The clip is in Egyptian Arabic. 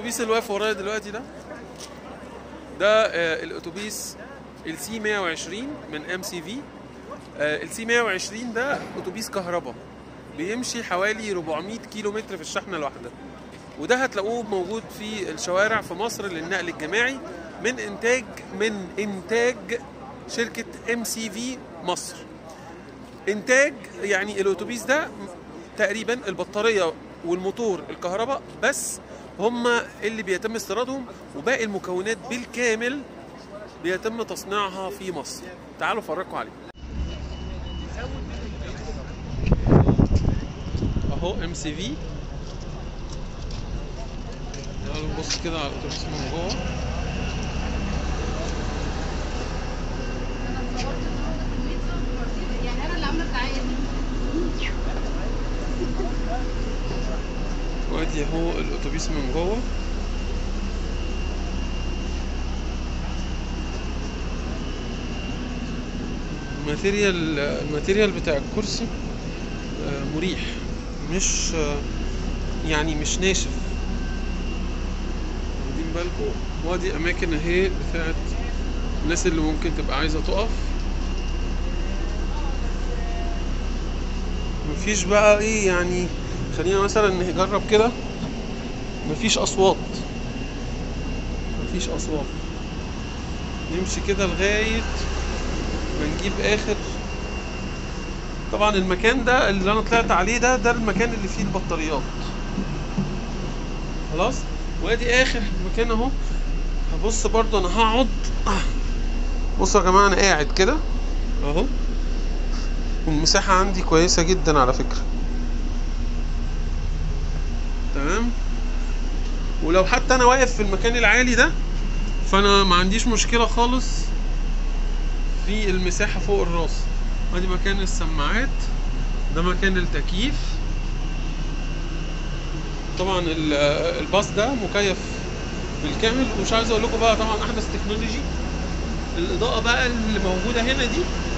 الاتوبيس اللي واقف ورايا دلوقتي ده ده آه، الاتوبيس السي 120 من ام سي في السي 120 ده اتوبيس كهرباء بيمشي حوالي 400 كيلو متر في الشحنه الواحده وده هتلاقوه موجود في الشوارع في مصر للنقل الجماعي من انتاج من انتاج شركه ام سي في مصر انتاج يعني الاتوبيس ده تقريبا البطاريه والموتور الكهرباء بس هما اللي بيتم استيرادهم وباقي المكونات بالكامل بيتم تصنيعها في مصر تعالوا افرجكم عليه اهو ام سي في تعالوا نبص كده على الاتوبيس من جوه يعني انا اللي عامله الدعايه دي وادي اهو الاتوبيس من جوه الماتيريال الماتيريال بتاع الكرسي آه، مريح مش آه، يعني مش ناشف واخدين بالكم وادي اماكن اهي بتاعت الناس اللي ممكن تبقى عايزه تقف مفيش بقى ايه يعني خلينا مثلا نجرب كده مفيش اصوات مفيش اصوات نمشي كده لغايه ما نجيب اخر طبعا المكان ده اللي انا طلعت عليه ده ده المكان اللي فيه البطاريات خلاص وادي اخر مكان اهو هبص برضو انا هقعد بصوا يا جماعه انا قاعد كده اهو والمساحه عندي كويسه جدا على فكره تمام ولو حتى انا واقف في المكان العالي ده فانا ما عنديش مشكله خالص في المساحه فوق الراس ادي مكان السماعات ده مكان التكييف طبعا ال- الباص ده مكيف بالكامل ومش عايز اقول لكم بقى طبعا احدث تكنولوجي الاضاءه بقى اللي موجوده هنا دي